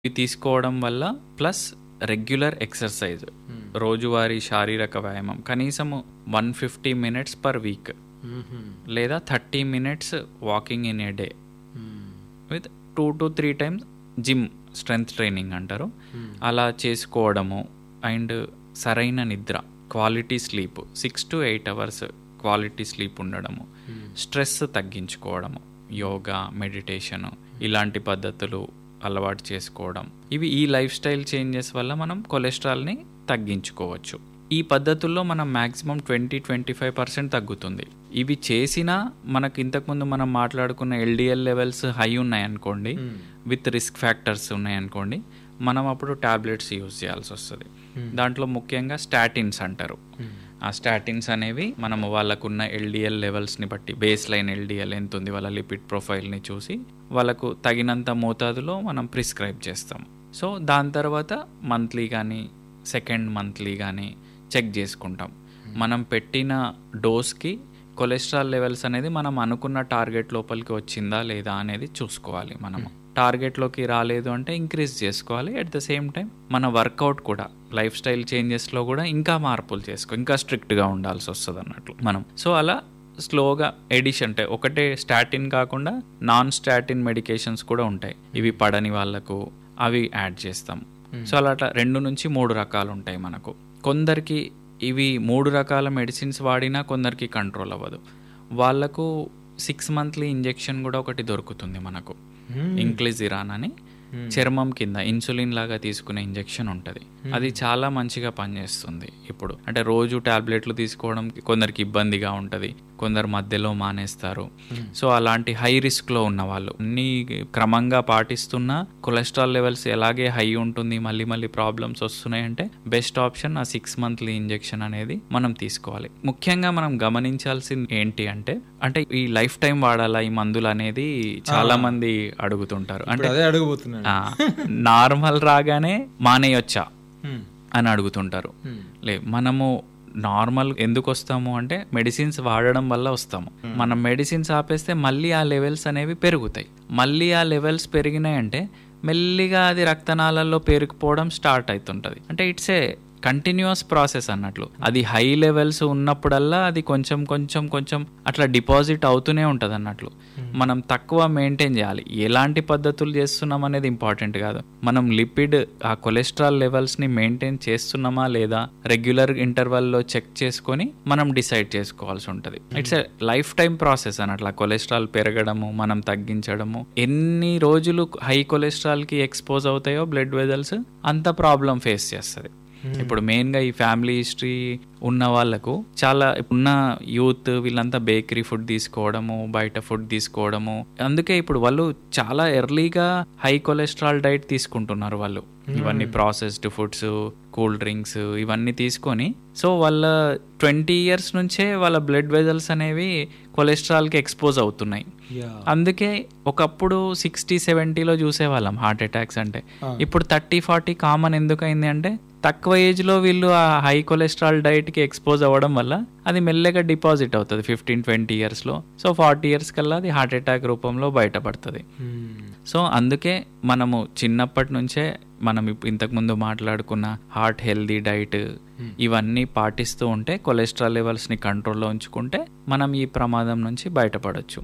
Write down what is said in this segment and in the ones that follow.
ఇవి తీసుకోవడం వల్ల ప్లస్ రెగ్యులర్ ఎక్సర్సైజ్ రోజువారీ శారీరక వ్యాయామం కనీసము one fifty minutes per week లేదా thirty minutes walking in a day with two to three times gym strength training అంటారు అలా చేసుకోవడము అండ్ సరైన నిద్ర quality sleep six to eight hours quality sleep ఉండడము స్ట్రెస్ తగ్గించుకోవడము యోగా మెడిటేషన్ ఇలాంటి పద్ధతులు అలవాటు చేసుకోవడం ఇవి ఈ లైఫ్ స్టైల్ చేంజెస్ వల్ల మనం కొలెస్ట్రాల్ని తగ్గించుకోవచ్చు ఈ పద్ధతుల్లో మనం maximum twenty twenty five percent తగ్గుతుంది ఇవి చేసినా మనకు ఇంతకుముందు మనం మాట్లాడుకున్న ఎల్డిఎల్ లెవెల్స్ హై ఉన్నాయనుకోండి విత్ రిస్క్ ఫ్యాక్టర్స్ ఉన్నాయనుకోండి మనం అప్పుడు టాబ్లెట్స్ యూజ్ చేయాల్సి వస్తుంది దాంట్లో ముఖ్యంగా స్టాటిన్స్ అంటారు ఆ స్టాటిన్స్ అనేవి మనము వాళ్ళకున్న ఎల్డిఎల్ లెవెల్స్ని బట్టి బేస్ లైన్ ఎల్డిఎల్ ఎంత ఉంది వాళ్ళ లిపిడ్ ప్రొఫైల్ని చూసి వాళ్ళకు తగినంత మోతాదులో మనం ప్రిస్క్రైబ్ చేస్తాం సో దాని తర్వాత మంత్లీ కానీ సెకండ్ మంత్లీ కానీ చెక్ చేసుకుంటాం మనం పెట్టిన డోస్కి కొలెస్ట్రాల్ లెవెల్స్ అనేది మనం అనుకున్న టార్గెట్ లోపలికి వచ్చిందా లేదా అనేది చూసుకోవాలి మనము టార్గెట్లోకి రాలేదు అంటే ఇంక్రీజ్ చేసుకోవాలి అట్ ద సేమ్ టైం మన వర్కౌట్ కూడా లైఫ్ స్టైల్ చేంజెస్లో కూడా ఇంకా మార్పులు చేసుకో ఇంకా స్ట్రిక్ట్గా ఉండాల్సి వస్తుంది అన్నట్లు మనం సో అలా స్లోగా ఎడిషన్ అంటే ఒకటే స్టాటిన్ కాకుండా నాన్ స్టాటిన్ మెడికేషన్స్ కూడా ఉంటాయి ఇవి పడని వాళ్ళకు అవి యాడ్ చేస్తాం సో అలా అట్లా రెండు నుంచి మూడు రకాలు ఉంటాయి మనకు కొందరికి ఇవి మూడు రకాల మెడిసిన్స్ వాడినా కొందరికి కంట్రోల్ అవ్వదు వాళ్ళకు సిక్స్ మంత్లీ ఇంజెక్షన్ కూడా ఒకటి దొరుకుతుంది మనకు ఇంక్లిజిరాన్ అని చర్మం కింద ఇన్సులిన్ లాగా తీసుకునే ఇంజెక్షన్ ఉంటుంది అది చాలా మంచిగా పనిచేస్తుంది ఇప్పుడు అంటే రోజు టాబ్లెట్లు తీసుకోవడం కొందరికి ఇబ్బందిగా ఉంటుంది కొందరు మధ్యలో మానేస్తారు సో అలాంటి హై రిస్క్లో ఉన్న వాళ్ళు అన్ని క్రమంగా పాటిస్తున్నా కొలెస్ట్రాల్ లెవెల్స్ ఎలాగే హై ఉంటుంది మళ్ళీ మళ్ళీ ప్రాబ్లమ్స్ వస్తున్నాయంటే బెస్ట్ ఆప్షన్ ఆ సిక్స్ మంత్లీ ఇంజెక్షన్ అనేది మనం తీసుకోవాలి ముఖ్యంగా మనం గమనించాల్సింది ఏంటి అంటే అంటే ఈ లైఫ్ టైం వాడాలా ఈ మందులు అనేది చాలా మంది అడుగుతుంటారు అంటే అదే అడగబోతున్నాను నార్మల్ రాగానే మానేయొచ్చా అని అడుగుతుంటారు లే మనము నార్మల్ ఎందుకు వస్తాము అంటే మెడిసిన్స్ వాడడం వల్ల వస్తాము మనం మెడిసిన్స్ ఆపేస్తే మళ్ళీ ఆ లెవెల్స్ అనేవి పెరుగుతాయి మళ్ళీ ఆ లెవెల్స్ పెరిగినాయంటే మెల్లిగా అది రక్తనాళాల్లో పేరుకుపోవడం స్టార్ట్ అవుతుంటుంది అంటే ఇట్స్ ఏ కంటిన్యూస్ ప్రాసెస్ అన్నట్లు అది హై లెవెల్స్ ఉన్నప్పుడల్లా అది కొంచెం కొంచెం కొంచెం అట్లా డిపాజిట్ అవుతూనే ఉంటుంది అన్నట్లు మనం తక్కువ మెయింటైన్ చేయాలి ఎలాంటి పద్ధతులు చేస్తున్నాం అనేది ఇంపార్టెంట్ కాదు మనం లిపిడ్ ఆ కొలెస్ట్రాల్ లెవెల్స్ని మెయింటైన్ చేస్తున్నామా లేదా రెగ్యులర్ ఇంటర్వెల్లో చెక్ చేసుకొని మనం డిసైడ్ చేసుకోవాల్సి ఉంటుంది it's a lifetime process అన్నట్లు కొలెస్ట్రాల్ పెరగడము మనం తగ్గించడము ఎన్ని రోజులు హై కొలెస్ట్రాల్కి ఎక్స్పోజ్ అవుతాయో బ్లడ్ వెజల్స్ అంత ప్రాబ్లం ఫేస్ చేస్తుంది ఇప్పుడు మెయిన్గా ఈ ఫ్యామిలీ హిస్టరీ ఉన్న వాళ్ళకు చాలా ఉన్న యూత్ వీళ్ళంతా బేకరీ ఫుడ్ తీసుకోవడము బయట ఫుడ్ తీసుకోవడము అందుకే ఇప్పుడు వాళ్ళు చాలా ఎర్లీగా హై కొలెస్ట్రాల్ డైట్ తీసుకుంటున్నారు వాళ్ళు ఇవన్నీ ప్రాసెస్డ్ ఫుడ్స్ కూల్ డ్రింక్స్ ఇవన్నీ తీసుకొని సో వాళ్ళ ట్వంటీ ఇయర్స్ నుంచే వాళ్ళ బ్లడ్ వెజల్స్ అనేవి కొలెస్ట్రాల్కి ఎక్స్పోజ్ అవుతున్నాయి అందుకే ఒకప్పుడు సిక్స్టీ సెవెంటీలో చూసేవాళ్ళం హార్ట్ అటాక్స్ అంటే ఇప్పుడు థర్టీ ఫార్టీ కామన్ ఎందుకు అయింది అంటే తక్కువ ఏజ్లో వీళ్ళు ఆ హై కొలెస్ట్రాల్ డైట్కి ఎక్స్పోజ్ అవ్వడం వల్ల అది మెల్లగా డిపాజిట్ అవుతుంది ఫిఫ్టీన్ ట్వంటీ ఇయర్స్లో సో ఫార్టీ ఇయర్స్ కల్లా అది హార్ట్ అటాక్ రూపంలో బయటపడుతుంది సో అందుకే మనము చిన్నప్పటి నుంచే మనం ఇంతకుముందు మాట్లాడుకున్న హార్ట్ హెల్దీ డైట్ ఇవన్నీ పాటిస్తూ ఉంటే కొలెస్ట్రాల్ లెవెల్స్ని కంట్రోల్లో ఉంచుకుంటే మనం ఈ ప్రమాదం నుంచి బయటపడవచ్చు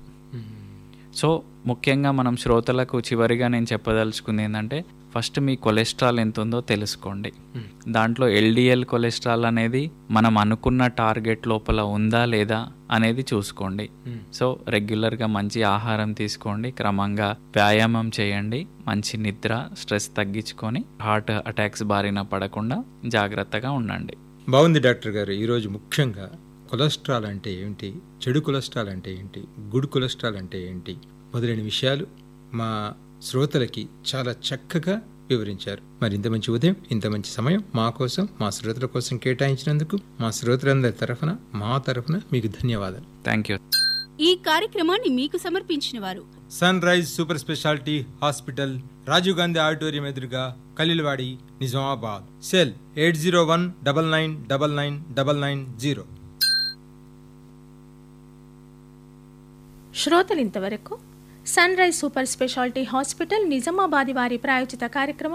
సో ముఖ్యంగా మనం శ్రోతలకు చివరిగా నేను చెప్పదలుచుకుంది ఏంటంటే ఫస్ట్ మీ కొలెస్ట్రాల్ ఎంత ఉందో తెలుసుకోండి దాంట్లో ఎల్డిఎల్ కొలెస్ట్రాల్ అనేది మనం అనుకున్న టార్గెట్ లోపల ఉందా లేదా అనేది చూసుకోండి సో రెగ్యులర్గా మంచి ఆహారం తీసుకోండి క్రమంగా వ్యాయామం చేయండి మంచి నిద్ర స్ట్రెస్ తగ్గించుకొని హార్ట్ అటాక్స్ బారిన పడకుండా జాగ్రత్తగా ఉండండి బాగుంది డాక్టర్ గారు ఈరోజు ముఖ్యంగా కొలెస్ట్రాల్ అంటే ఏంటి చెడు కొలెస్ట్రాల్ అంటే ఏంటి గుడ్ కొలెస్ట్రాల్ అంటే ఏంటి మొదలైన విషయాలు మా శ్రోతలకి చాలా చక్కగా వివరించారు మరి ఇంత మంచి ఉదయం ఇంత మంచి సమయం మా కోసం మా శ్రోతల కోసం కేటాయించినందుకు మా శ్రోతలందరి తరఫున మా తరఫున మీకు ధన్యవాదాలు థ్యాంక్ యూ ఈ కార్యక్రమాన్ని మీకు సమర్పించిన వారు Sunrise super speciality hospital Rajiv Gandhi auditorium ఎదురుగా Kalilwadi Nizamabad cell eight zero one double nine double nine double nine zero శ్రోతలు ఇంతవరకు Sunrise super speciality hospital Nizamabad వారి ప్రాయోజిత కార్యక్రమం